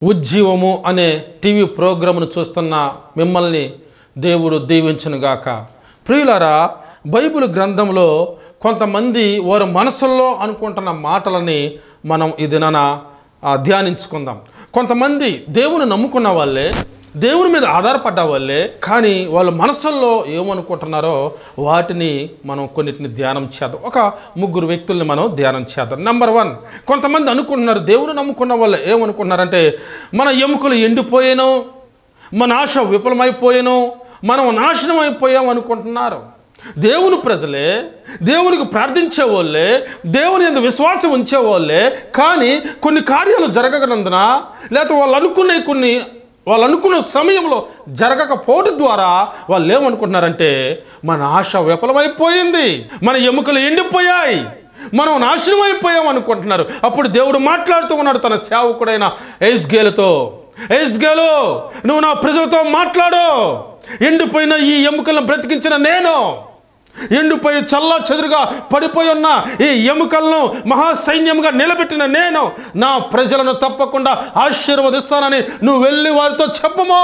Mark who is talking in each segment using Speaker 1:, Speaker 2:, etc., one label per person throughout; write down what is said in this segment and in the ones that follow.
Speaker 1: ఉజ్జీవము అనే టీవీ ప్రోగ్రామ్ను చూస్తున్న మిమ్మల్ని దేవుడు దీవించునుగాక ప్రియులారా బైబిల్ గ్రంథంలో కొంతమంది వారి మనసుల్లో అనుకుంటున్న మాటలని మనం ఈ దినాన ఆ, ధ్యానించుకుందాం కొంతమంది దేవుని నమ్ముకున్న వాళ్ళే దేవుని మీద ఆధారపడ్డ వాళ్ళే కానీ వాళ్ళ మనసుల్లో ఏమనుకుంటున్నారో వాటిని మనం కొన్నిటిని ధ్యానం చేద్దాం ఒక ముగ్గురు వ్యక్తుల్ని మనం ధ్యానం చేద్దాం నెంబర్ వన్ కొంతమంది అనుకుంటున్నారు దేవుని నమ్ముకున్న వాళ్ళు ఏమనుకుంటున్నారంటే మన ఎముకలు ఎండిపోయాను మన ఆశ విఫలమైపోయాను మనం నాశనం అయిపోయాం అనుకుంటున్నారు దేవుని ప్రజలే దేవునికి ప్రార్థించే వాళ్ళే దేవుని ఎంత విశ్వాసం ఉంచేవాళ్ళే కానీ కొన్ని కార్యాలు జరగనందున లేకపోతే వాళ్ళు అనుకునే కొన్ని వాళ్ళు అనుకున్న సమయంలో జరగకపోవడం ద్వారా వాళ్ళు ఏమనుకుంటున్నారంటే మన ఆశ విఫలమైపోయింది మన ఎముకలు ఎండిపోయాయి మనం నాశనం అయిపోయాం అనుకుంటున్నారు అప్పుడు దేవుడు మాట్లాడుతూ ఉన్నాడు తన సేవకుడైన ఎస్గేలతో ఎస్గేలు నువ్వు నా ప్రజలతో మాట్లాడు ఎండిపోయిన ఈ ఎముకలను బ్రతికించిన నేను ఎండిపోయి చల్లా చెదురుగా పడిపోయి ఉన్న ఈ ఎముకలను మహాసైన్యంగా నిలబెట్టిన నేను నా ప్రజలను తప్పకుండా ఆశీర్వదిస్తానని నువ్వు వెళ్ళి వారితో చెప్పమో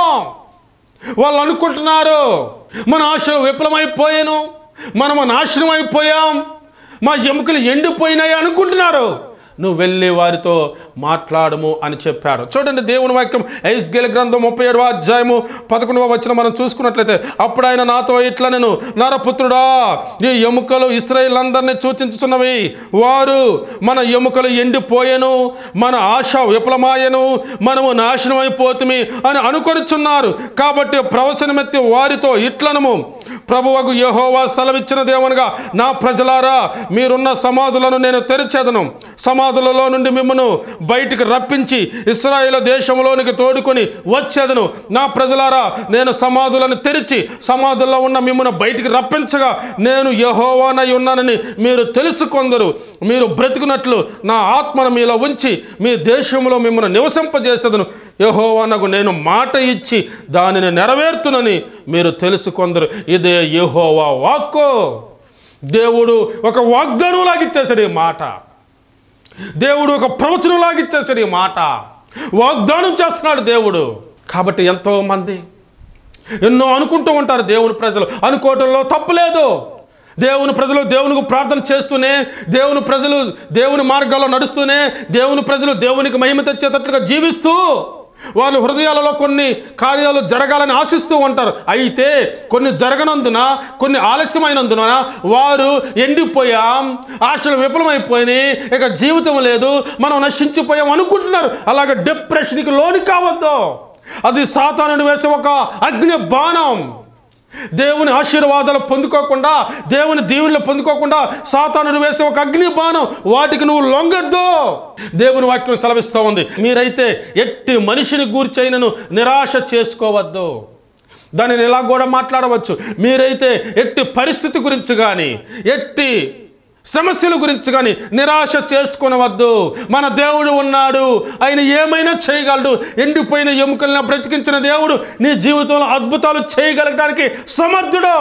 Speaker 1: వాళ్ళు అనుకుంటున్నారు మన ఆశలు విఫలమైపోయాను మనము నాశనం అయిపోయాం మా ఎముకలు ఎండిపోయినాయి అనుకుంటున్నారు నువ్వు వెళ్ళి వారితో మాట్లాడము అని చెప్పాడు చూడండి దేవుని వాక్యం ఐస్గేల గ్రంథం ముప్పై ఏడవ అధ్యాయము పదకొండవ వచ్చిన మనం చూసుకున్నట్లయితే అప్పుడు ఆయన నాతో ఇట్లా నేను నరపుత్రుడా ఈ ఎముకలు ఇస్రాయిల్ అందరినీ సూచించుతున్నవి వారు మన ఎముకలు ఎండిపోయెను మన ఆశ విఫలమాయను మనము నాశనం అయిపోతుమి అని అనుకొనిచున్నారు కాబట్టి ప్రవచనమెత్తి వారితో ఇట్లనము ప్రభువకు యెహోవా సెలవిచ్చిన దేవునిగా నా ప్రజలారా మీరున్న సమాధులను నేను తెరిచేదను సమాధులలో నుండి మిమ్మను బయటికి రప్పించి ఇస్రాయేల్ దేశంలోనికి తోడుకొని వచ్చేదను నా ప్రజలారా నేను సమాధులను తెరిచి సమాధుల్లో ఉన్న మిమ్మల్ని బయటికి రప్పించగా నేను యహోవానై ఉన్నానని మీరు తెలుసుకొందరు మీరు బ్రతికినట్లు నా ఆత్మను మీలో ఉంచి మీ దేశంలో మిమ్మల్ని నివసింపజేసేదను యహోవానకు నేను మాట ఇచ్చి దానిని నెరవేర్తునని మీరు తెలుసుకొందరు ఇదే యహోవా వాక్కు దేవుడు ఒక వాగ్దానంలాగా ఇచ్చేసాడు ఈ మాట దేవుడు ఒక ప్రవచనంలాగా ఇచ్చేసాడు ఈ మాట వాగ్దానం చేస్తున్నాడు దేవుడు కాబట్టి ఎంతో మంది ఎన్నో అనుకుంటూ ఉంటారు దేవుని ప్రజలు అనుకోవటంలో తప్పు లేదు దేవుని ప్రజలు దేవునికి ప్రార్థన చేస్తూనే దేవుని ప్రజలు దేవుని మార్గాల్లో నడుస్తూనే దేవుని ప్రజలు దేవునికి మహిమ తెచ్చేటట్లుగా జీవిస్తూ వాళ్ళ హృదయాలలో కొన్ని కార్యాలు జరగాలని ఆశిస్తూ ఉంటారు అయితే కొన్ని జరగనందున కొన్ని ఆలస్యమైనందున వారు ఎండిపోయాం ఆశలు విఫలమైపోయినాయి ఇక జీవితం లేదు మనం నశించిపోయాం అనుకుంటున్నారు అలాగే డిప్రెషన్కి లోని కావద్దు అది సాతానుడు వేసే ఒక అగ్ని బాణం దేవుని ఆశీర్వాదాలు పొందుకోకుండా దేవుని దీవెనలు పొందుకోకుండా సాతానుడు వేసే ఒక అగ్ని బాణం వాటికి నువ్వు లొంగద్దు దేవుని వాక్యం సెలవిస్తూ ఉంది మీరైతే ఎట్టి మనిషిని గూర్చైనను నిరాశ చేసుకోవద్దు దానిని ఇలా కూడా మాట్లాడవచ్చు మీరైతే ఎట్టి పరిస్థితి గురించి కానీ ఎట్టి సమస్యల గురించి కానీ నిరాశ చేసుకొనవద్దు మన దేవుడు ఉన్నాడు ఆయన ఏమైనా చేయగలడు ఎండిపోయిన ఎముకలను బ్రతికించిన దేవుడు నీ జీవితంలో అద్భుతాలు చేయగలగడానికి సమర్థుడు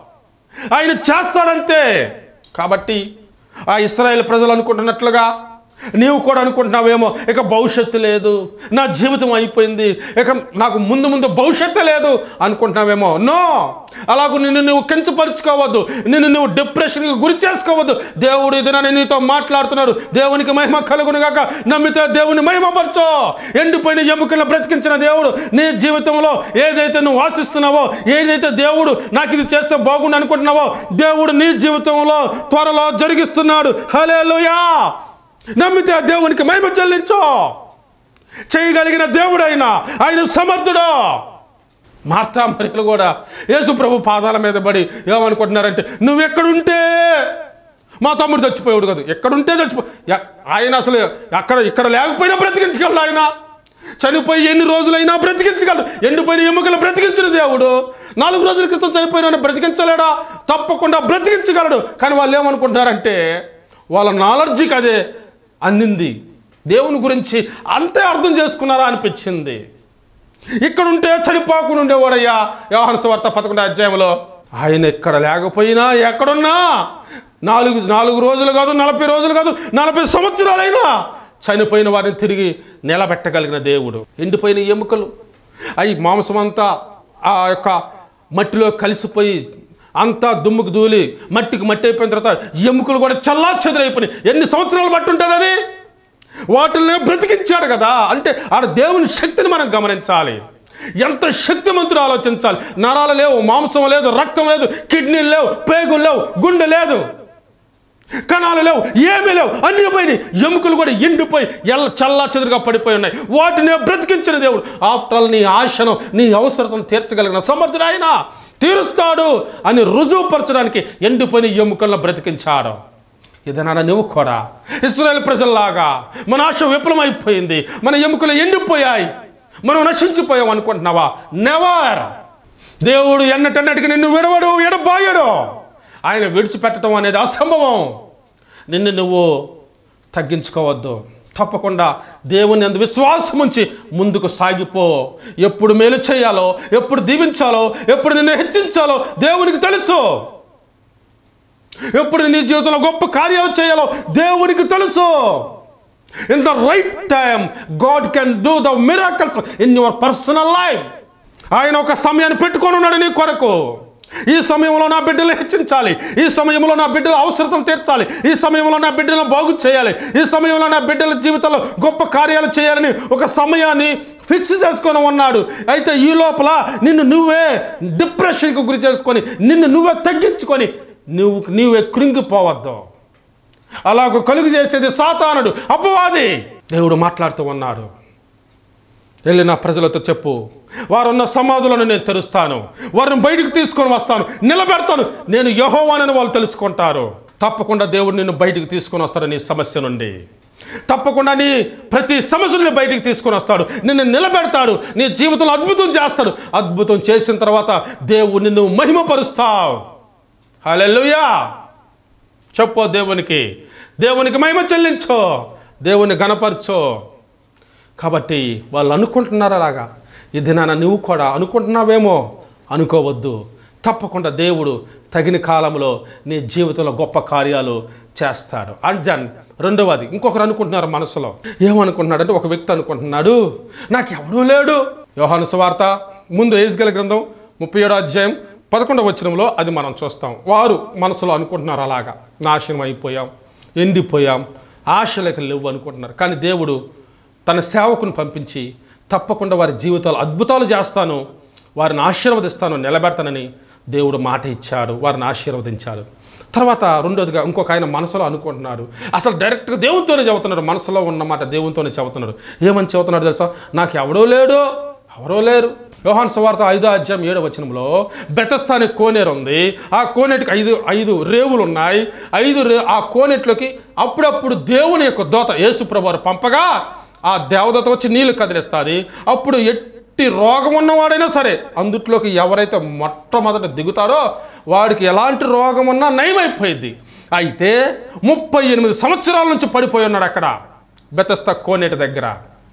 Speaker 1: ఆయన చేస్తాడంతే కాబట్టి ఆ ఇస్రాయేల్ ప్రజలు అనుకుంటున్నట్లుగా నీవు కూడా అనుకుంటున్నావేమో ఇక భవిష్యత్తు లేదు నా జీవితం అయిపోయింది ఇక నాకు ముందు ముందు భవిష్యత్తు లేదు అనుకుంటున్నావేమో నో అలాగూ నిన్ను నువ్వు కించపరుచుకోవద్దు నిన్ను నువ్వు డిప్రెషన్కి గురి చేసుకోవద్దు దేవుడు ఇది నేను నీతో మాట్లాడుతున్నాడు దేవునికి మహిమ కలుగును గాక నమ్మితే దేవుని మహిమపరచో ఎండిపోయిన ఎముకలను బ్రతికించిన దేవుడు నీ జీవితంలో ఏదైతే నువ్వు ఆశిస్తున్నావో ఏదైతే దేవుడు నాకు ఇది చేస్తే బాగుండు అనుకుంటున్నావో దేవుడు నీ జీవితంలో త్వరలో జరిగిస్తున్నాడు హలేలుయా నమ్మితే ఆ దేవునికి మహిమ చెల్లించో చేయగలిగిన దేవుడైనా ఆయన సమర్థుడు మార్తా మరియలు కూడా యేసు ప్రభు పాదాల మీద పడి ఏమనుకుంటున్నారంటే నువ్వు ఎక్కడుంటే మా తమ్ముడు చచ్చిపోయాడు కదా ఎక్కడుంటే చచ్చిపో ఎక్- ఆయన అసలు అక్కడ ఇక్కడ లేకపోయినా బ్రతికించగలడు ఆయన చనిపోయి ఎన్ని రోజులైనా బ్రతికించగలడు ఎండిపోయిన ఎముకలు బ్రతికించిన దేవుడు నాలుగు రోజుల క్రితం చనిపోయిన బ్రతికించలేడా తప్పకుండా బ్రతికించగలడు కానీ వాళ్ళు ఏమనుకుంటున్నారంటే వాళ్ళ నాలెడ్జికి అదే అందింది దేవుని గురించి అంతే అర్థం చేసుకున్నారా అనిపించింది ఇక్కడ ఉంటే చనిపోకుండా ఉండేవాడయ్యా వ్యవహార వార్త పదకొండు అధ్యాయంలో ఆయన ఇక్కడ లేకపోయినా ఎక్కడున్నా నాలుగు నాలుగు రోజులు కాదు నలభై రోజులు కాదు నలభై సంవత్సరాలైనా చనిపోయిన వారిని తిరిగి నిలబెట్టగలిగిన దేవుడు ఎండిపోయిన ఎముకలు అవి మాంసం అంతా ఆ యొక్క మట్టిలో కలిసిపోయి అంతా దుమ్ముకు దూలి మట్టికి మట్టి అయిపోయిన తర్వాత ఎముకలు కూడా చల్లా చెదరైపోయినాయి ఎన్ని సంవత్సరాలు బట్టి ఉంటుంది అది వాటిని బ్రతికించాడు కదా అంటే ఆడ దేవుని శక్తిని మనం గమనించాలి ఎంత శక్తిమంతుడు ఆలోచించాలి నరాలు లేవు మాంసం లేదు రక్తం లేదు కిడ్నీలు లేవు పేగులు లేవు గుండె లేదు కణాలు లేవు ఏమీ లేవు అన్ని పోయినాయి ఎముకలు కూడా ఎండిపోయి ఎల్ల చల్లా చెదురుగా పడిపోయి ఉన్నాయి వాటిని బ్రతికించిన దేవుడు ఆఫ్టర్ ఆల్ నీ ఆశను నీ అవసరతను తీర్చగలిగిన సమర్థుడు ఆయన తీరుస్తాడు అని రుజువుపరచడానికి ఎండిపోయిన ఎముకలను బ్రతికించాడు ఇదనా నువ్వు కూడా ఇస్రాయల్ ప్రజల్లాగా మన ఆశ విఫలమైపోయింది మన ఎముకలు ఎండిపోయాయి మనం నశించిపోయాం అనుకుంటున్నావా నెవర్ దేవుడు ఎన్నటన్నటికి నిన్ను విడవడు ఎడబాయడు ఆయన విడిచిపెట్టడం అనేది అసంభవం నిన్ను నువ్వు తగ్గించుకోవద్దు తప్పకుండా దేవుని అందు విశ్వాసం ఉంచి ముందుకు సాగిపో ఎప్పుడు మేలు చేయాలో ఎప్పుడు దీవించాలో ఎప్పుడు నిన్ను హెచ్చించాలో దేవునికి తెలుసు ఎప్పుడు నీ జీవితంలో గొప్ప కార్యాలు చేయాలో దేవునికి తెలుసు in the right time God can do the miracles in your personal life ఆయన ఒక సమయాన్ని పెట్టుకొని ఉన్నాడు నీ కొరకు ఈ సమయంలో నా బిడ్డలు హెచ్చించాలి ఈ సమయంలో నా బిడ్డల అవసరతలు తీర్చాలి ఈ సమయంలో నా బిడ్డలను బాగు చేయాలి ఈ సమయంలో నా బిడ్డల జీవితంలో గొప్ప కార్యాలు చేయాలని ఒక సమయాన్ని ఫిక్స్ చేసుకొని ఉన్నాడు అయితే ఈ లోపల నిన్ను నువ్వే డిప్రెషన్కి గురి చేసుకొని నిన్ను నువ్వే తగ్గించుకొని నువ్వు నీవే కృంగిపోవద్దు అలాగ కలుగు చేసేది సాతానుడు అపవాది దేవుడు మాట్లాడుతూ ఉన్నాడు వెళ్ళి నా ప్రజలతో చెప్పు వారున్న సమాధులను నేను తెరుస్తాను వారిని బయటికి తీసుకొని వస్తాను నిలబెడతాను నేను యహోవానని వాళ్ళు తెలుసుకుంటారు తప్పకుండా దేవుడు నిన్ను బయటికి తీసుకొని వస్తాడు నీ సమస్య నుండి తప్పకుండా నీ ప్రతి సమస్యని బయటికి తీసుకొని వస్తాడు నిన్ను నిలబెడతాడు నీ జీవితంలో అద్భుతం చేస్తాడు అద్భుతం చేసిన తర్వాత దేవుడు నిన్ను మహిమపరుస్తావు హల్లెలూయా చెప్పు దేవునికి దేవునికి మహిమ చెల్లించో దేవుని గణపరచో కాబట్టి వాళ్ళు అనుకుంటున్నారు అలాగా ఈ దినాన నువ్వు కూడా అనుకుంటున్నావేమో అనుకోవద్దు తప్పకుండా దేవుడు తగిన కాలంలో నీ జీవితంలో గొప్ప కార్యాలు చేస్తాడు అండ్ దెన్ రెండవది ఇంకొకరు అనుకుంటున్నారు మనసులో ఏమనుకుంటున్నాడు అంటే ఒక వ్యక్తి అనుకుంటున్నాడు నాకు ఎవడూ లేడు యోహాను సువార్త ముందు ఏజ్గల గ్రంథం ముప్పై ఏడో అధ్యాయం పదకొండవ వచనంలో అది మనం చూస్తాం వారు మనసులో అనుకుంటున్నారు అలాగా నాశనం అయిపోయాం ఎండిపోయాం ఆశలకు లేవు అనుకుంటున్నారు కానీ దేవుడు తన సేవకుని పంపించి తప్పకుండా వారి జీవితాలు అద్భుతాలు చేస్తాను వారిని ఆశీర్వదిస్తాను నిలబెడతానని దేవుడు మాట ఇచ్చాడు వారిని ఆశీర్వదించాడు తర్వాత రెండోదిగా ఇంకొక ఆయన మనసులో అనుకుంటున్నాడు అసలు డైరెక్ట్గా దేవునితోనే చెబుతున్నాడు మనసులో ఉన్నమాట దేవునితోనే చెబుతున్నాడు ఏమని చెబుతున్నాడు తెలుసా నాకు ఎవడో లేడు ఎవరో లేరు యోహాన్ సువార్త ఐదో అధ్యాయం ఏడో వచనంలో బెతస్థాని కోనేరు ఉంది ఆ కోనేటికి ఐదు ఐదు రేవులు ఉన్నాయి ఐదు రే ఆ కోనేట్లోకి అప్పుడప్పుడు దేవుని యొక్క దోత యేసుప్రభు పంపగా ఆ దేవదత వచ్చి నీళ్లు కదిలిస్తుంది అప్పుడు ఎట్టి రోగం ఉన్నవాడైనా సరే అందుట్లోకి ఎవరైతే మొట్టమొదట దిగుతాడో వాడికి ఎలాంటి రోగం ఉన్నా నయమైపోయింది అయితే ముప్పై ఎనిమిది సంవత్సరాల నుంచి పడిపోయి ఉన్నాడు అక్కడ బెతస్త కోనేటి దగ్గర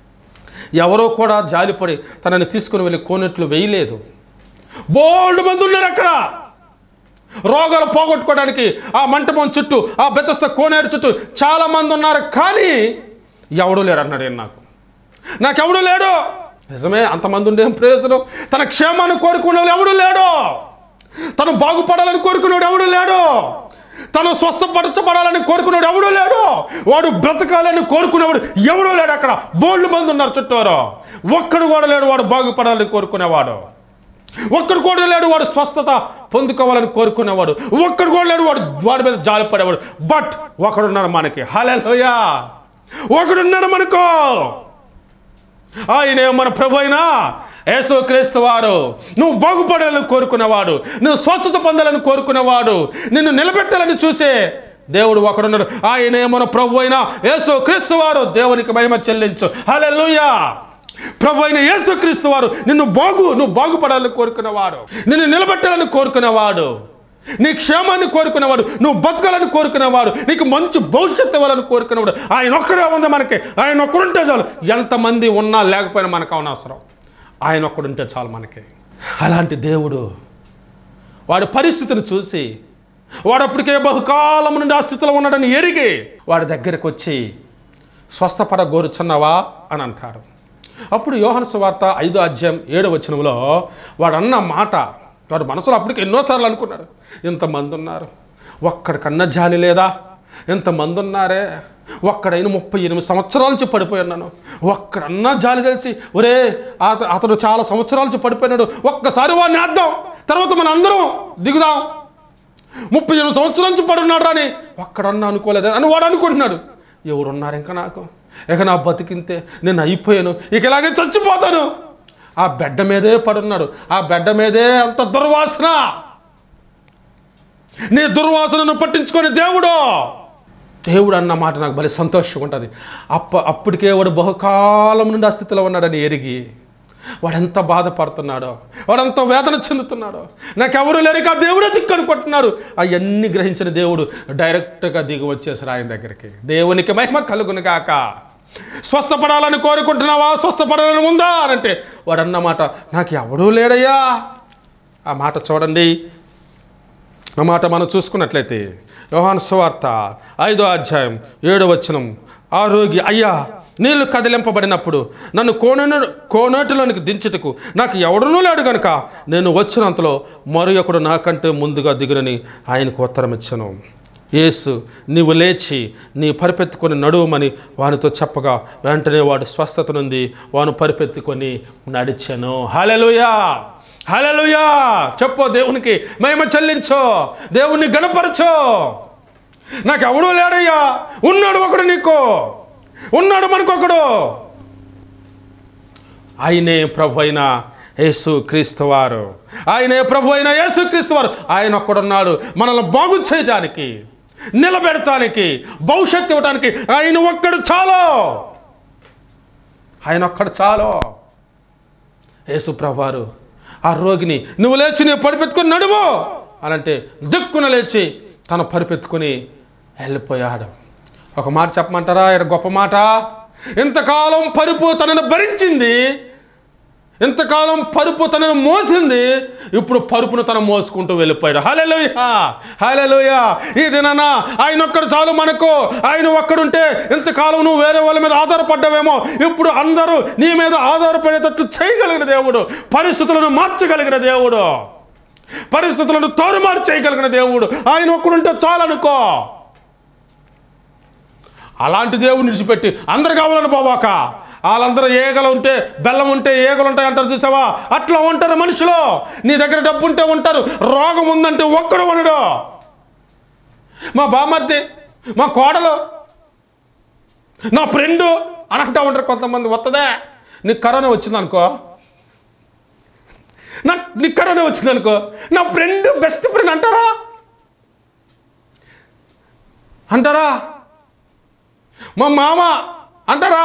Speaker 1: ఎవరో కూడా జాలిపడి తనని తీసుకుని వెళ్ళి కోనేట్లు వేయలేదు బోల్డ్ మంది ఉన్నారు అక్కడ రోగాలు పోగొట్టుకోవడానికి ఆ మంటపం చుట్టూ ఆ బెతస్త కోనేరు చుట్టూ చాలా మంది ఉన్నారు కానీ ఎవడూ లేరు అన్నాడు ఈయన నాకు నాకెవడూ లేడు నిజమే అంతమంది ఉండే ప్రయోజనం తన క్షేమాన్ని కోరుకునేవాడు ఎవడు లేడు తను బాగుపడాలని కోరుకునేవాడు ఎవడు లేడు తను స్వస్థపరచబడాలని కోరుకునేవాడు ఎవడు లేడు వాడు బ్రతకాలని కోరుకునేవాడు ఎవడూ లేడు అక్కడ బోల్డ్ మంది ఉన్నారు చుట్టూరు ఒక్కడు కూడా లేడు వాడు బాగుపడాలని కోరుకునేవాడు ఒక్కడు కూడా లేడు వాడు స్వస్థత పొందుకోవాలని కోరుకునేవాడు ఒక్కడు కూడా లేడు వాడు వాడి మీద జాలి పడేవాడు బట్ ఒకడున్నాడు మనకి హలెలోయా ఒకడున్నాడు మనకు ఆయనే మన ప్రభు అయినా యేసు క్రీస్తు వారు నువ్వు బాగుపడాలని కోరుకునేవాడు నువ్వు స్వస్థత పొందాలని కోరుకునేవాడు నిన్ను నిలబెట్టాలని చూసే దేవుడు ఒకడున్నాడు ఆయనే మన ప్రభు అయినా యేసు క్రీస్తు వారు దేవునికి మహిమ చెల్లించు హల్లెలూయా ప్రభు అయిన యేసు క్రీస్తు వారు నిన్ను బాగు నువ్వు బాగుపడాలని కోరుకునేవాడు నిన్ను నిలబెట్టాలని కోరుకునేవాడు నీ క్షేమాన్ని కోరుకునేవాడు నువ్వు బతకాలని కోరుకునేవాడు నీకు మంచి భవిష్యత్తు ఇవ్వాలని కోరుకునేవాడు ఆయన ఒక్కడే ఉంది మనకి ఆయన ఒక్కడుంటే చాలు ఎంతమంది ఉన్నా లేకపోయినా మనకు అవనవసరం ఆయన ఒక్కడుంటే చాలు మనకి అలాంటి దేవుడు వాడి పరిస్థితిని చూసి వాడు అప్పటికే బహుకాలం నుండి ఆ స్థితిలో ఉన్నాడని ఎరిగి వాడి దగ్గరకు వచ్చి స్వస్థపడగోరుచున్నావా అని అంటాడు అప్పుడు యోహన సువార్త ఐదో అధ్యాయం ఏడో వచనంలో వాడు అన్న మాట వాడు మనసులో అప్పటికి ఎన్నోసార్లు అనుకున్నాడు ఇంతమంది ఉన్నారు ఒక్కడికన్నా జాలి లేదా ఇంతమంది ఉన్నారే ఒక్కడైన ముప్పై ఎనిమిది సంవత్సరాల నుంచి పడిపోయి ఉన్నాను ఒక్కడన్నా జాలి తెలిసి ఒరే అత- అతడు చాలా సంవత్సరాల నుంచి పడిపోయినాడు ఒక్కసారి వాడిని వేద్దాం తర్వాత మన అందరం దిగుదాం ముప్పై ఎనిమిది సంవత్సరాల నుంచి పడున్నాడు అని ఒక్కడన్నా అనుకోలేదు అని వాడు అనుకుంటున్నాడు ఎవరున్నారు ఇంకా నాకు ఇక నా బతికింతే నేను అయిపోయాను ఇక ఇలాగే చచ్చిపోతాను ఆ బెడ్డ మీదే పడున్నాడు ఆ బెడ్డ మీదే అంత దుర్వాసన నీ దుర్వాసనను పట్టించుకొని దేవుడు దేవుడు అన్న మాట నాకు భలే సంతోషంగా ఉంటుంది అప్ప అప్పటికే వాడు బహుకాలం నుండి ఆ స్థితిలో ఉన్నాడని ఎరిగి వాడెంత బాధపడుతున్నాడో వాడెంత వేదన చెందుతున్నాడో నాకెవరు లేరు ఆ దేవుడే దిక్కు అనుకుంటున్నాడు అవన్నీ గ్రహించిన దేవుడు డైరెక్ట్గా దిగి వచ్చేసారు ఆయన దగ్గరికి దేవునికి మహిమ కలుగును కాక స్వస్థపడాలని కోరుకుంటున్నావా స్వస్థపడాలని ఉందా అని అంటే వాడు అన్నమాట నాకు ఎవడూ లేడయ్యా ఆ మాట చూడండి ఆ మాట మనం చూసుకున్నట్లయితే యోహాను సువార్త ఐదో అధ్యాయం ఏడో వచనం ఆ రోగి అయ్యా నీళ్లు కదిలింపబడినప్పుడు నన్ను కోన కోనేటిలోనికి దించుటకు నాకు ఎవడనూ లేడు గనుక నేను వచ్చినంతలో మరి ఒకడు నాకంటే ముందుగా దిగునని ఆయనకు ఉత్తరం ఇచ్చాను యేసు నీవు లేచి నీ పరిపెత్తుకొని నడువమని వానితో చెప్పగా వెంటనే వాడు స్వస్థత నుండి వాను పరిపెత్తుకొని నడిచాను హలెలుయా హలలుయా చెప్పు దేవునికి మహిమ చెల్లించో దేవుణ్ణి గణపరచో నాకు ఎవడూ లేడయ్యా ఉన్నాడు ఒకడు నీకు ఉన్నాడు మనకొకడు ఆయనే ప్రభు అయిన యేసు క్రీస్తు వారు ఆయనే ప్రభు అయిన యేసు క్రీస్తు వారు ఆయన ఒక్కడున్నాడు మనల్ని బాగు చేయటానికి నిలబెడటానికి భవిష్యత్తు ఇవ్వటానికి ఆయన ఒక్కడు చాలు ఆయన ఒక్కడు చాలు యేసు ప్రభువారు ఆ రోగిని నువ్వు లేచి నీ పరిపెత్తుకొని నడువు అని అంటే దిక్కున లేచి తన పరిపెత్తుకొని వెళ్ళిపోయాడు ఒక మాట చెప్పమంటారా ఇక్కడ గొప్ప మాట ఇంతకాలం పరుపు తనను భరించింది ఇంతకాలం పరుపు తనను మోసింది ఇప్పుడు పరుపును తను మోసుకుంటూ వెళ్ళిపోయాడు హలెలుయ హలెలుయ ఈ దినాన ఆయన ఒక్కడు చాలు మనకు ఆయన ఒక్కడుంటే ఇంతకాలం నువ్వు వేరే వాళ్ళ మీద ఆధారపడ్డావేమో ఇప్పుడు అందరూ నీ మీద ఆధారపడేటట్లు చేయగలిగిన దేవుడు పరిస్థితులను మార్చగలిగిన దేవుడు పరిస్థితులను తోరుమారు చేయగలిగిన దేవుడు ఆయన ఒక్కడుంటే చాలనుకో అలాంటి దేవుడిని విడిచిపెట్టి అందరు కావాలని పోవాక వాళ్ళందరూ ఏగలు ఉంటే బెల్లం ఉంటే ఏగలు ఉంటాయి అంటారు చూసావా అట్లా ఉంటారు మనుషులు నీ దగ్గర డబ్బు ఉంటే ఉంటారు రోగం ఉందంటే ఒక్కడు ఉండడు మా బామర్ది మా కోడలు నా ఫ్రెండు అని అంటా ఉంటారు కొంతమంది వస్తుందే నీకు కరోనా వచ్చిందనుకో నా నీకు కరోనా వచ్చిందనుకో నా ఫ్రెండ్ బెస్ట్ ఫ్రెండ్ అంటారా అంటారా మా మామ అంటారా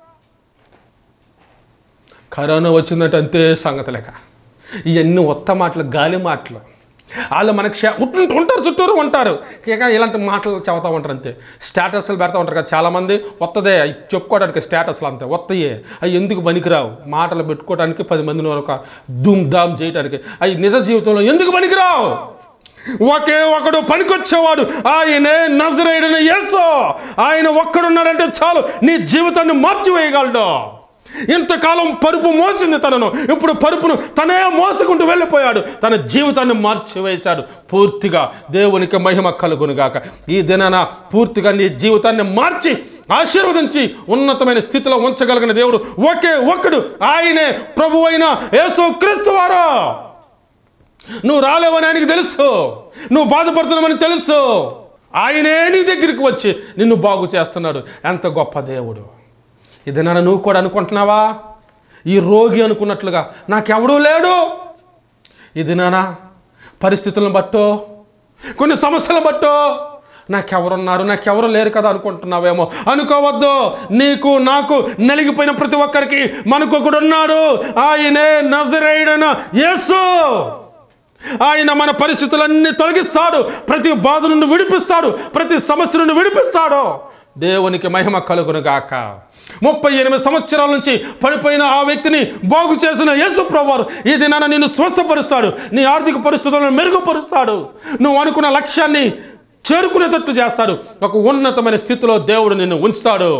Speaker 1: కరోనా వచ్చిందంటే అంతే సంగతి లేక ఇవన్నీ ఒత్త మాటలు గాలి మాటలు వాళ్ళు మనకి షే- ఉంటు- ఉంటారు చుట్టూరు ఉంటారు ఇక ఇలాంటి మాటలు చెబుతూ ఉంటారు అంతే స్టేటస్లు పెడతా ఉంటారు కదా చాలామంది వత్తదే అవి చెప్పుకోవడానికి స్టేటస్లు అంతే వత్తయే అవి ఎందుకు పనికిరావు మాటలు పెట్టుకోవడానికి పది మందిని ఒక ధూమ్ ధామ్ చేయడానికి అవి నిజ జీవితంలో ఎందుకు పనికిరావు ఒకే ఒకడు పనికొచ్చేవాడు ఆయనే నజరేయుడని యేసు ఆయన ఒక్కడున్నాడంటే చాలు నీ జీవితాన్ని మార్చివేయగలడు ఇంతకాలం పరుపు మోసింది తనను ఇప్పుడు పరుపును తనే మోసుకుంటూ వెళ్ళిపోయాడు తన జీవితాన్ని మార్చివేశాడు పూర్తిగా దేవునికి మహిమ కలుగునుగాక ఈ దినాన పూర్తిగా నీ జీవితాన్ని మార్చి ఆశీర్వదించి ఉన్నతమైన స్థితిలో ఉంచగలిగిన దేవుడు ఒకే ఒక్కడు ఆయనే ప్రభు అయిన యేసు క్రీస్తు వారు నువ్వు రాలేవని ఆయనకి తెలుసు నువ్వు బాధపడుతున్నావని తెలుసు ఆయనే నీ దగ్గరికి వచ్చి నిన్ను బాగు చేస్తున్నాడు ఎంత గొప్ప దేవుడు ఇది నన్ను నువ్వు కూడా అనుకుంటున్నావా ఈ రోగి అనుకున్నట్లుగా నాకెవడూ లేడు ఇది నానా పరిస్థితులను బట్టో కొన్ని సమస్యలను బట్టో నాకెవరున్నారు నాకెవరు లేరు కదా అనుకుంటున్నావేమో అనుకోవద్దు నీకు నాకు నలిగిపోయిన ప్రతి ఒక్కరికి మనకొకడు ఉన్నాడు ఆయనే నజరేయుడైన యేసు ఆయన మన పరిస్థితులన్నీ తొలగిస్తాడు ప్రతి బాధ నుండి విడిపిస్తాడు ప్రతి సమస్య నుండి విడిపిస్తాడు దేవునికి మహిమ కలుగునుగాక ముప్పై ఎనిమిది సంవత్సరాల నుంచి పడిపోయిన ఆ వ్యక్తిని బాగు చేసిన యేసు ప్రభువారు ఈ దినాన నిన్ను స్వస్థపరుస్తాడు నీ ఆర్థిక పరిస్థితులను మెరుగుపరుస్తాడు నువ్వు అనుకున్న లక్ష్యాన్ని చేరుకునేటట్టు చేస్తాడు ఒక ఉన్నతమైన స్థితిలో దేవుడు నిన్ను ఉంచుతాడు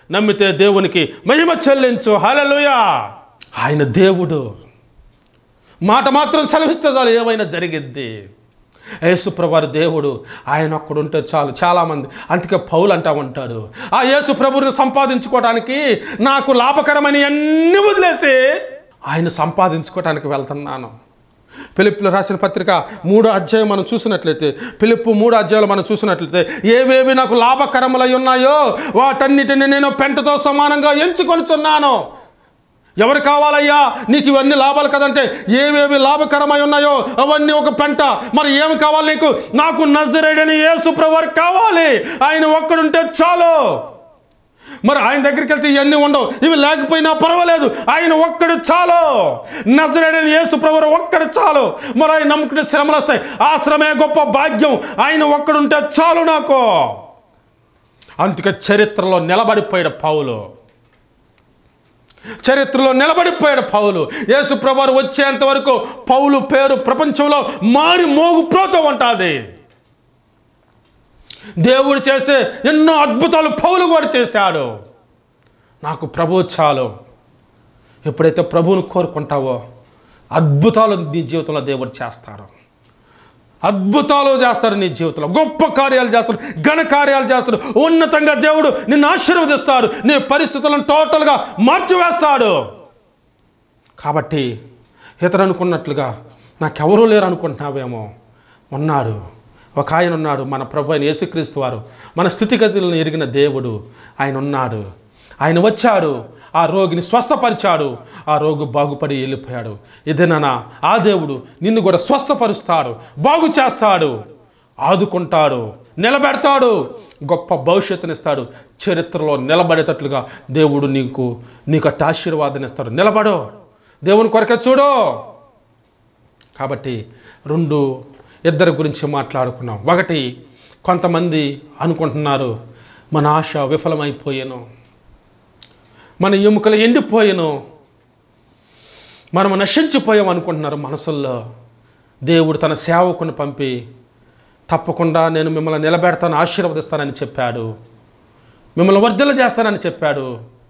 Speaker 1: నమ్మితే దేవునికి మహిమ చెల్లించు హల్లెలూయా ఆయన దేవుడు మాట మాత్రం సెలవిస్తే చాలు ఏమైనా జరిగిద్ది యేసుప్రభు దేవుడు ఆయన ఒక్కడుంటే చాలు చాలామంది అందుకే పౌలు అంటా ఉంటాడు ఆ యేసు ప్రభుని సంపాదించుకోవడానికి నాకు లాభకరమని అన్ని వదిలేసి ఆయన సంపాదించుకోవడానికి వెళ్తున్నాను పిలుపులు రాసిన పత్రిక మూడో అధ్యాయం మనం చూసినట్లయితే పిలుపు మూడో అధ్యాయాలు మనం చూసినట్లయితే ఏవేవి నాకు లాభకరములై ఉన్నాయో వాటన్నిటిని నేను పెంటతో సమానంగా ఎంచుకొనిచున్నాను ఎవరు కావాలయ్యా నీకు ఇవన్నీ లాభాలు కదంటే ఏవేవి లాభకరమై ఉన్నాయో అవన్నీ ఒక పెంట మరి ఏమి కావాలి నీకు నాకు నజరేడని యేసు ప్రవర్ కావాలి ఆయన ఒక్కడుంటే చాలు మరి ఆయన దగ్గరికి వెళ్తే ఇవన్నీ ఉండవు ఇవి లేకపోయినా పర్వాలేదు ఆయన ఒక్కడు చాలు నజరేడని యేసు ప్రవర్ ఒక్కడు చాలు మరి ఆయన నమ్ముకుంటే శ్రమలు వస్తాయి ఆ శ్రమే గొప్ప భాగ్యం ఆయన ఒక్కడుంటే చాలు నాకు అందుకే చరిత్రలో నిలబడిపోయాడు పౌలు చరిత్రలో నిలబడిపోయాడు పౌలు యేసు ప్రభువారు వచ్చేంత వరకు పౌలు పేరు ప్రపంచంలో మారి మోగుప్రోతో ఉంటుంది దేవుడు చేసే ఎన్నో అద్భుతాలు పౌలు కూడా చేశాడు నాకు ప్రభు చాలు ఎప్పుడైతే ప్రభువును కోరుకుంటావో అద్భుతాలు నీ జీవితంలో దేవుడు చేస్తాడు అద్భుతాలు చేస్తాడు నీ జీవితంలో గొప్ప కార్యాలు చేస్తాడు ఘన కార్యాలు చేస్తాడు ఉన్నతంగా దేవుడు నిన్ను ఆశీర్వదిస్తాడు నీ పరిస్థితులను టోటల్గా మార్చివేస్తాడు కాబట్టి ఇతరు అనుకున్నట్లుగా నాకెవరూ లేరు అనుకుంటున్నావేమో ఉన్నాడు ఒక ఆయన ఉన్నాడు మన ప్రభు అయిన యేసుక్రీస్తు వారు మన స్థితిగతులను ఎరిగిన దేవుడు ఆయన ఉన్నాడు ఆయన వచ్చాడు ఆ రోగిని స్వస్థపరిచాడు ఆ రోగి బాగుపడి వెళ్ళిపోయాడు ఇదేనా ఆ దేవుడు నిన్ను కూడా స్వస్థపరుస్తాడు బాగు చేస్తాడు ఆదుకుంటాడు నిలబెడతాడు గొప్ప భవిష్యత్తునిస్తాడు చరిత్రలో నిలబడేటట్లుగా దేవుడు నీకు నీకు అట్ట ఆశీర్వాదనిస్తాడు నిలబడు దేవుని కొరకే చూడు కాబట్టి రెండు ఇద్దరి గురించి మాట్లాడుకున్నాం ఒకటి కొంతమంది అనుకుంటున్నారు మన ఆశ విఫలమైపోయాను మన ఎముకలు ఎండిపోయాను మనం నశించిపోయాం అనుకుంటున్నారు మనసుల్లో దేవుడు తన సేవకుని పంపి తప్పకుండా నేను మిమ్మల్ని నిలబెడతాను ఆశీర్వదిస్తానని చెప్పాడు మిమ్మల్ని వర్ధల చేస్తానని చెప్పాడు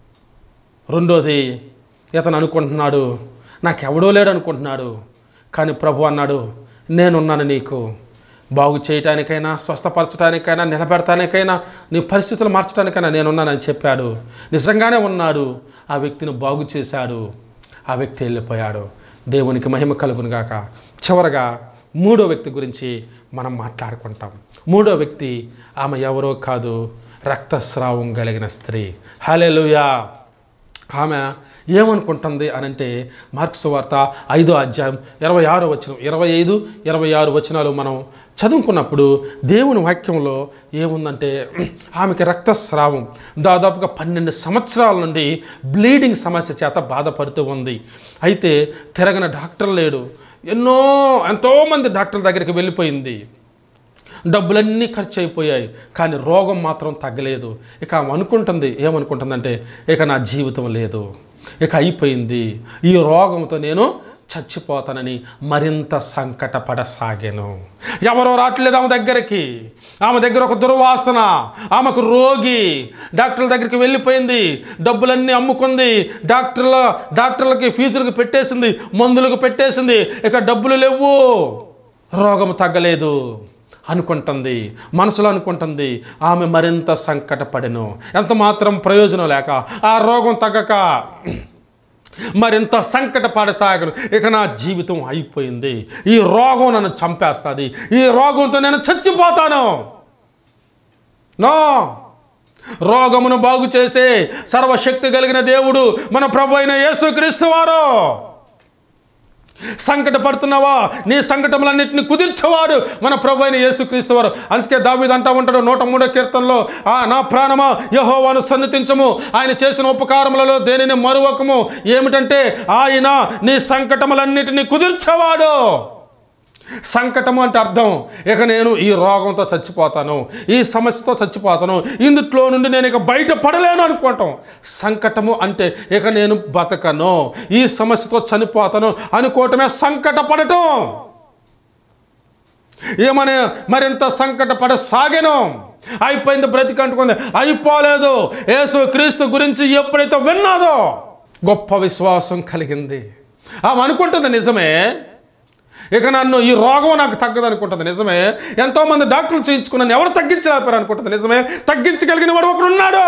Speaker 1: రెండోది ఇతను అనుకుంటున్నాడు నాకెవడో లేడు అనుకుంటున్నాడు కానీ ప్రభు అన్నాడు నేనున్నాను నీకు బాగు చేయటానికైనా స్వస్థపరచడానికైనా నిలబెడటానికైనా నీ పరిస్థితులు మార్చడానికైనా నేనున్నానని చెప్పాడు నిజంగానే ఉన్నాడు ఆ వ్యక్తిని బాగు చేశాడు ఆ వ్యక్తి వెళ్ళిపోయాడు దేవునికి మహిమ కలుగును గాక చివరగా మూడో వ్యక్తి గురించి మనం మాట్లాడుకుంటాం మూడో వ్యక్తి ఆమె ఎవరో కాదు రక్తస్రావం కలిగిన స్త్రీ హలెలుయా ఆమె ఏమనుకుంటుంది అనంటే మార్క్స్ వార్త ఐదో అధ్యాయం ఇరవై ఆరో వచనం ఇరవై ఐదు ఇరవై ఆరు వచనాలు మనం చదువుకున్నప్పుడు దేవుని వాక్యంలో ఏముందంటే ఆమెకి రక్తస్రావం దాదాపుగా పన్నెండు సంవత్సరాల నుండి బ్లీడింగ్ సమస్య చేత బాధపడుతూ ఉంది అయితే తిరగని డాక్టర్ లేడు ఎన్నో ఎంతోమంది డాక్టర్ల దగ్గరికి వెళ్ళిపోయింది డబ్బులన్నీ ఖర్చు అయిపోయాయి కానీ రోగం మాత్రం తగ్గలేదు ఇక ఆమె అనుకుంటుంది ఏమనుకుంటుందంటే ఇక నా జీవితం లేదు ఇక అయిపోయింది ఈ రోగంతో నేను చచ్చిపోతానని మరింత సంకటపడసాగాను ఎవరో రావట్లేదు ఆమె దగ్గరికి ఆమె దగ్గర ఒక దుర్వాసన ఆమెకు రోగి డాక్టర్ల దగ్గరికి వెళ్ళిపోయింది డబ్బులన్నీ అమ్ముకుంది డాక్టర్ల డాక్టర్లకి ఫీజులకు పెట్టేసింది మందులకు పెట్టేసింది ఇక డబ్బులు లేవు రోగం తగ్గలేదు అనుకుంటుంది మనసులో అనుకుంటుంది ఆమె మరింత సంకటపడెను ఎంత మాత్రం ప్రయోజనం లేక ఆ రోగం తగ్గక మరింత సంకటపడసాగను ఇక నా జీవితం అయిపోయింది ఈ రోగం నన్ను చంపేస్తుంది ఈ రోగంతో నేను చచ్చిపోతాను నో రోగమును బాగు చేసే సర్వశక్తి కలిగిన దేవుడు మన ప్రభు అయిన యేసుక్రీస్తు వారు సంకటపడుతున్నావా నీ సంకటములన్నింటిని కుదిర్చేవాడు మన ప్రభు అయిన యేసుక్రీస్తు వారు అందుకే దావీదు అంటా ఉంటాడు నూట మూడో కీర్తనలో ఆ నా ప్రాణమా యహోవాను సన్నతించము ఆయన చేసిన ఉపకారములలో దేనిని మరువకము ఏమిటంటే ఆయన నీ సంకటములన్నిటిని కుదిర్చేవాడు సంకటము అంటే అర్థం ఇక నేను ఈ రోగంతో చచ్చిపోతాను ఈ సమస్యతో చచ్చిపోతాను ఇందుట్లో నుండి నేను ఇక బయటపడలేను అనుకోవటం సంకటము అంటే ఇక నేను బతకను ఈ సమస్యతో చనిపోతాను అనుకోవటమే సంకటపడటం ఏమని మరింత సంకటపడసాగెను అయిపోయింది బ్రతికి అంటుకుంది అయిపోలేదు యేసు క్రీస్తు గురించి ఎప్పుడైతే విన్నాదో గొప్ప విశ్వాసం కలిగింది ఆమె అనుకుంటుంది నిజమే ఇక నన్ను ఈ రోగం నాకు తగ్గదు అనుకుంటుంది నిజమే ఎంతోమంది డాక్టర్లు చేయించుకున్నాను ఎవరు తగ్గించలేపారు అనుకుంటుంది నిజమే తగ్గించగలిగిన వాడు ఒకడు ఉన్నాడు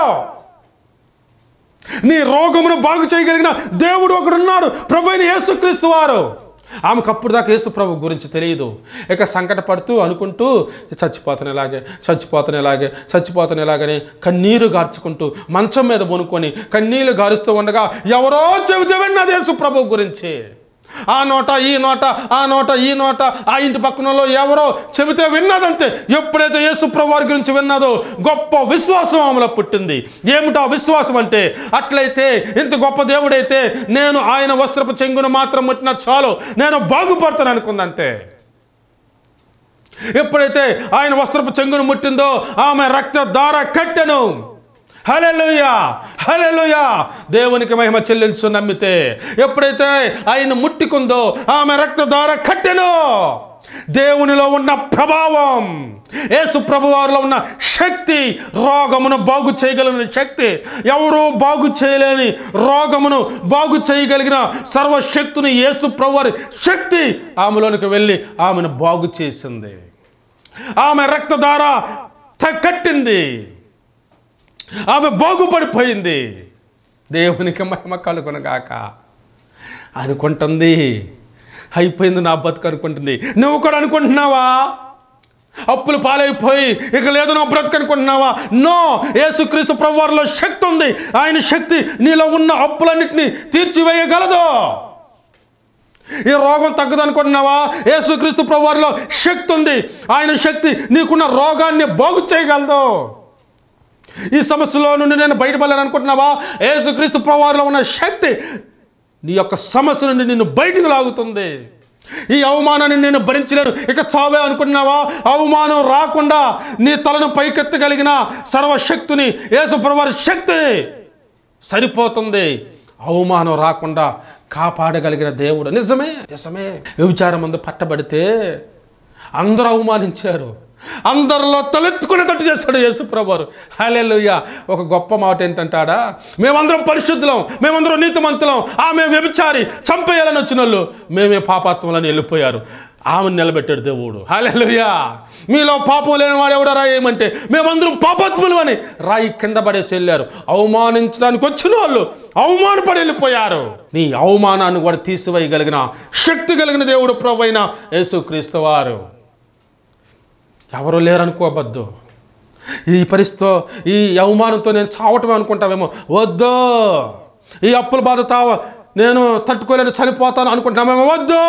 Speaker 1: నీ రోగమును బాగు చేయగలిగిన దేవుడు ఒకడున్నాడు ప్రభు అయిన యేసుక్రీస్తు వారు ఆమెకు అప్పుడు దాకా యేసు ప్రభు గురించి తెలియదు ఇక సంకట పడుతూ అనుకుంటూ చచ్చిపోతాను ఇలాగే చచ్చిపోతాను ఇలాగే చచ్చిపోతాను ఇలాగని కన్నీరు గార్చుకుంటూ మంచం మీద బొనుకొని కన్నీళ్లు గారుస్తూ ఉండగా ఎవరో చెబితే విన్నది యేసు ప్రభు గురించి ఆ నోట ఈ నోట ఆ నోట ఈ నోట ఆ ఇంటి పక్కనలో ఎవరో చెబితే విన్నదంతే ఎప్పుడైతే యేసు ప్రభు వారి గురించి విన్నదో గొప్ప విశ్వాసం ఆమెలో పుట్టింది ఏమిటా విశ్వాసం అంటే అట్లయితే ఇంత గొప్ప దేవుడైతే నేను ఆయన వస్త్రపు చెంగును మాత్రం ముట్టిన చాలు నేను బాగుపడతాను అనుకుందంతే ఎప్పుడైతే ఆయన వస్త్రపు చెంగును ముట్టిందో ఆమె రక్త దార కట్టెను హలెలుయా హలెలుయా దేవునికి మహిమ చెల్లించు నమ్మితే ఎప్పుడైతే ఆయన ముట్టుకుందో ఆమె రక్త దార కట్టెను దేవునిలో ఉన్న ప్రభావం యేసు ప్రభువారిలో ఉన్న శక్తి రోగమును బాగు చేయగలిగిన శక్తి ఎవరూ బాగు చేయలేని రోగమును బాగు చేయగలిగిన సర్వశక్తిని యేసు ప్రభువారి శక్తి ఆమెలోనికి వెళ్ళి ఆమెను బాగు చేసింది ఆమె రక్తధార త- కట్టింది ఆమె బాగుపడిపోయింది దేవునికి మహిమ కలుగునగాక అనుకుంటుంది అయిపోయింది నా బతుకు అనుకుంటుంది నువ్వు కూడా అనుకుంటున్నావా అప్పులు పాలైపోయి ఇక లేదు నా బ్రతుకు అనుకుంటున్నావా నో యేసుక్రీస్తు ప్రభువారిలో శక్తి ఉంది ఆయన శక్తి నీలో ఉన్న అప్పులన్నింటినీ తీర్చివేయగలదు ఈ రోగం తగ్గదు అనుకుంటున్నావా యేసుక్రీస్తు ప్రభువారిలో శక్తి ఉంది ఆయన శక్తి నీకున్న రోగాన్ని బాగు చేయగలదు ఈ సమస్యలో నుండి నేను బయటపడాలని అనుకుంటున్నావా యేసుక్రీస్తు ప్రభువారిలో ఉన్న శక్తి నీ యొక్క సమస్య నుండి నిన్ను బయటకు లాగుతుంది ఈ అవమానాన్ని నేను భరించలేను ఇక చావే అనుకుంటున్నావా అవమానం రాకుండా నీ తలను పైకెత్తగలిగిన సర్వశక్తిని యేసు ప్రభువారి శక్తి సరిపోతుంది అవమానం రాకుండా కాపాడగలిగిన దేవుడు నిజమే నిజమే వ్యభిచారం ముందు పట్టబడితే అందరూ అవమానించారు అందరిలో తలెత్తుకునేటట్టు చేస్తాడు యేసు ప్రభువారు హల్లెలూయా ఒక గొప్ప మాట ఏంటంటాడా మేమందరం పరిశుద్ధులం మేమందరం నీతిమంతులం ఆమె వ్యభిచారి చంపేయాలని వచ్చిన వాళ్ళు మేమే పాపాత్మలని వెళ్ళిపోయారు ఆమెను నిలబెట్టాడు దేవుడు హల్లెలూయా మీలో పాపం లేని వాడు ఎవడ రాయేమంటే మేమందరం పాపాత్ములు అని రాయి కింద పడేసి వెళ్ళారు అవమానించడానికి వచ్చిన వాళ్ళు అవమానపడి వెళ్ళిపోయారు నీ అవమానాన్ని కూడా తీసివేయగలిగిన శక్తి కలిగిన దేవుడు ప్రభు అయిన యేసుక్రీస్తు వారు ఎవరు లేరనుకోవద్దు ఈ పరిస్థితితో ఈ అవమానంతో నేను చావటం అనుకుంటావేమో వద్దు ఈ అప్పుల బాధ తావ నేను తట్టుకోలేను చనిపోతాను అనుకుంటున్నామేమో వద్దు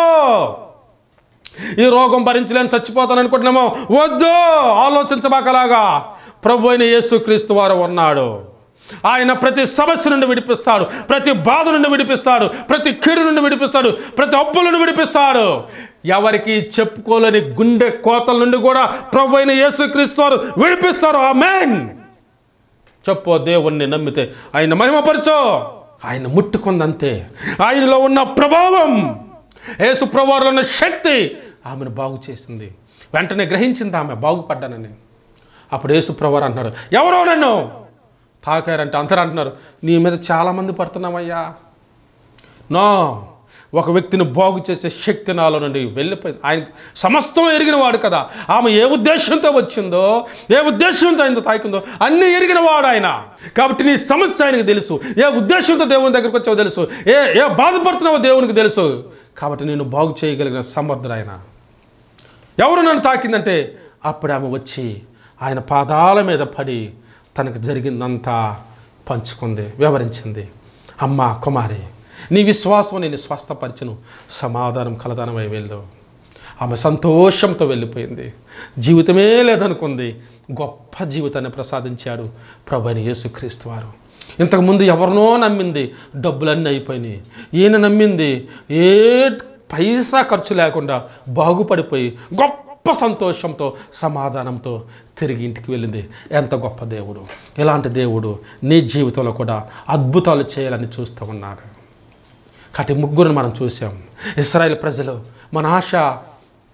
Speaker 1: ఈ రోగం భరించలేని చచ్చిపోతాను అనుకుంటున్నామో వద్దు ఆలోచించబాకలాగా ప్రభు అయిన యేసుక్రీస్తు వారు ఉన్నాడు ఆయన ప్రతి సమస్య నుండి విడిపిస్తాడు ప్రతి బాధ నుండి విడిపిస్తాడు ప్రతి కీడు నుండి విడిపిస్తాడు ప్రతి అప్పుల నుండి విడిపిస్తాడు ఎవరికి చెప్పుకోలేని గుండె కోతల నుండి కూడా ప్రభు అయిన యేసుక్రీస్తు వారు విడిపిస్తారు ఆ చెప్పు దేవుణ్ణి నమ్మితే ఆయన మహిమపరచో ఆయన ముట్టుకుందంతే ఆయనలో ఉన్న ప్రభావం యేసు ప్రభువారిలో ఉన్న శక్తి ఆమెను బాగు చేసింది వెంటనే గ్రహించింది ఆమె బాగుపడ్డానని అప్పుడు యేసు ప్రభువారు అంటున్నాడు ఎవరో నన్ను తాకారంటే అందరూ అంటున్నారు నీ మీద చాలామంది పడుతున్నామయ్యా నో ఒక వ్యక్తిని బాగు చేసే శక్తి నాలో నుండి వెళ్ళిపోయింది ఆయన సమస్తం ఎరిగిన వాడు కదా ఆమె ఏ ఉద్దేశంతో వచ్చిందో ఏ ఉద్దేశంతో ఆయనతో తాకిందో అన్నీ ఎరిగిన వాడు ఆయన కాబట్టి నీ సమస్య ఆయనకు తెలుసు ఏ ఉద్దేశంతో దేవుని దగ్గరికి వచ్చావో తెలుసు ఏ ఏ బాధపడుతున్నావో దేవునికి తెలుసు కాబట్టి నేను బాగు చేయగలిగిన సమర్థుడు ఆయన ఎవరు నన్ను తాకిందంటే అప్పుడు ఆమె వచ్చి ఆయన పాదాల మీద పడి తనకు జరిగిందంతా పంచుకుంది వివరించింది అమ్మ కుమారి నీ విశ్వాసం నేను స్వస్థపరిచను సమాధానం కలదానమై వెళ్ళు ఆమె సంతోషంతో వెళ్ళిపోయింది జీవితమే లేదనుకుంది గొప్ప జీవితాన్ని ప్రసాదించాడు ప్రభు అయిన యేసుక్రీస్తు వారు ఇంతకుముందు ఎవరినో నమ్మింది డబ్బులన్నీ అయిపోయినాయి ఈయన నమ్మింది ఏ పైసా ఖర్చు లేకుండా బాగుపడిపోయి గొప్ప సంతోషంతో సమాధానంతో తిరిగి ఇంటికి వెళ్ళింది ఎంత గొప్ప దేవుడు ఇలాంటి దేవుడు నీ జీవితంలో కూడా అద్భుతాలు చేయాలని చూస్తూ ఉన్నాడు కాబట్టి ముగ్గురిని మనం చూసాం ఇస్రాయేల్ ప్రజలు మన ఆశ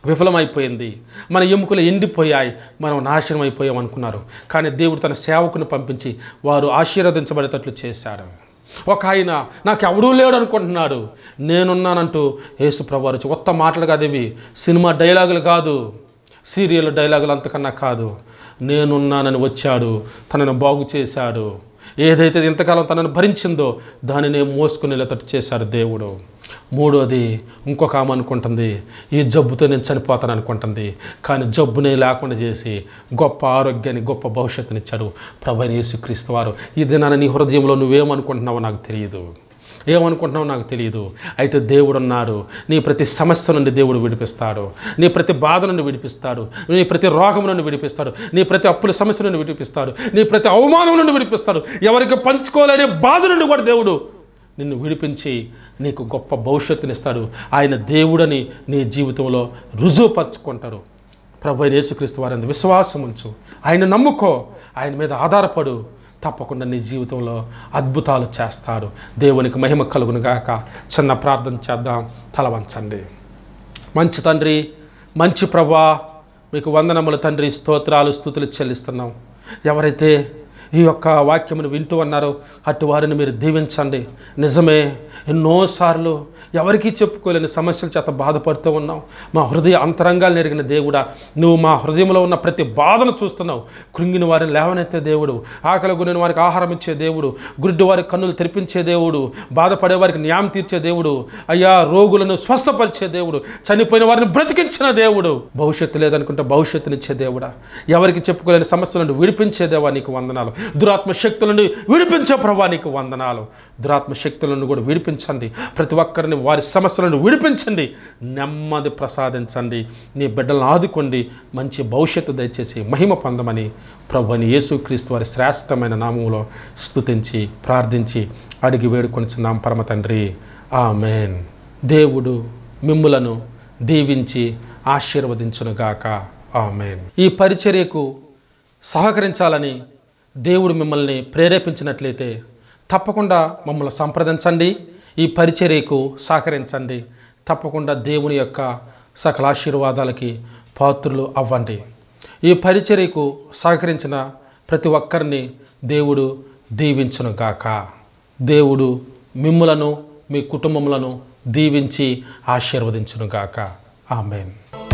Speaker 1: విఫలమైపోయింది మన ఎముకలు ఎండిపోయాయి మనం నాశనం అయిపోయాం అనుకున్నారు కానీ దేవుడు తన సేవకుని పంపించి వారు ఆశీర్వదించబడేటట్లు చేశాడు ఒక ఆయన నాకు ఎవడూ లేడు అనుకుంటున్నాడు నేనున్నానంటూ యేసు ప్రభు వచ్చి కొత్త మాటలు కాదు ఇవి సినిమా డైలాగులు కాదు సీరియల్ డైలాగులు అంతకన్నా కాదు నేనున్నానని వచ్చాడు తనను బాగు చేశాడు ఏదైతే ఇంతకాలం తనను భరించిందో దానినే మోసుకుని వెళ్ళేటట్టు చేశాడు దేవుడు మూడోది ఇంకొక ఆమె అనుకుంటుంది ఈ జబ్బుతో నేను చనిపోతాను అనుకుంటుంది కానీ జబ్బునే లేకుండా చేసి గొప్ప ఆరోగ్యాన్ని గొప్ప భవిష్యత్తునిచ్చాడు ప్రభు యేసుక్రీస్తు వారు ఈ దినాన నీ హృదయంలో నువ్వేమనుకుంటున్నావో నాకు తెలియదు ఏమనుకుంటున్నావో నాకు తెలియదు అయితే దేవుడు ఉన్నాడు నీ ప్రతి సమస్య నుండి దేవుడు విడిపిస్తాడు నీ ప్రతి బాధ నుండి విడిపిస్తాడు నీ ప్రతి రోగం నుండి విడిపిస్తాడు నీ ప్రతి అప్పుల సమస్య నుండి విడిపిస్తాడు నీ ప్రతి అవమానం నుండి విడిపిస్తాడు ఎవరికి పంచుకోలేని బాధ నుండి కూడా దేవుడు నిన్ను విడిపించి నీకు గొప్ప భవిష్యత్తునిస్తాడు ఆయన దేవుడని నీ జీవితంలో రుజువుపరుచుకుంటారు ప్రభు అయిన యేసుక్రీస్తు వారి అందు విశ్వాసం ఉంచు ఆయన నమ్ముకో ఆయన మీద ఆధారపడు తప్పకుండా నీ జీవితంలో అద్భుతాలు చేస్తాడు దేవునికి మహిమ కలుగును గాక చిన్న ప్రార్థన చేద్దాం తల వంచండి మంచి తండ్రి మంచి ప్రభా మీకు వందనములు తండ్రి స్తోత్రాలు స్థుతులు చెల్లిస్తున్నాం ఎవరైతే ఈ యొక్క వాక్యమును వింటూ ఉన్నారో అటు వారిని మీరు దీవించండి నిజమే ఎన్నోసార్లు ఎవరికీ చెప్పుకోలేని సమస్యల చేత బాధపడుతూ ఉన్నాం మా హృదయ అంతరంగాలు నెరిగిన దేవుడా నువ్వు మా హృదయంలో ఉన్న ప్రతి బాధను చూస్తున్నావు కృంగిన వారిని లేవనెత్తే దేవుడు ఆకలి గురిన వారికి ఆహారం ఇచ్చే దేవుడు గుడ్డి వారికి కన్నులు తెరిపించే దేవుడు బాధపడే వారికి న్యాయం తీర్చే దేవుడు అయ్యా రోగులను స్వస్థపరిచే దేవుడు చనిపోయిన వారిని బ్రతికించిన దేవుడు భవిష్యత్తు లేదనుకుంటే భవిష్యత్తునిచ్చే దేవుడా ఎవరికి చెప్పుకోలేని సమస్యల నుండి విడిపించే దేవా నీకు వందనాలు దురాత్మ శక్తుల నుండి విడిపించే ప్రభా నీకు వందనాలు దురాత్మ శక్తుల నుండి కూడా విడిపించండి ప్రతి ఒక్కరిని వారి సమస్యలను విడిపించండి నెమ్మది ప్రసాదించండి నీ బిడ్డలను ఆదుకోండి మంచి భవిష్యత్తు దయచేసి మహిమ పొందమని ప్రభు అని యేసుక్రీస్తు వారి శ్రేష్టమైన నామంలో స్తుతించి ప్రార్థించి అడిగి వేడుకొనిచున్నాం పరమ తండ్రి ఆమెన్ దేవుడు మిమ్ములను దీవించి ఆశీర్వదించునుగాక ఆమెన్ ఈ పరిచర్యకు సహకరించాలని దేవుడు మిమ్మల్ని ప్రేరేపించినట్లయితే తప్పకుండా మమ్మల్ని సంప్రదించండి ఈ పరిచర్యకు సహకరించండి తప్పకుండా దేవుని యొక్క సకల ఆశీర్వాదాలకి పాత్రులు అవ్వండి ఈ పరిచర్యకు సహకరించిన ప్రతి ఒక్కరిని దేవుడు దీవించును గాక దేవుడు మిమ్ములను మీ కుటుంబములను దీవించి ఆశీర్వదించును గాక ఆమెన్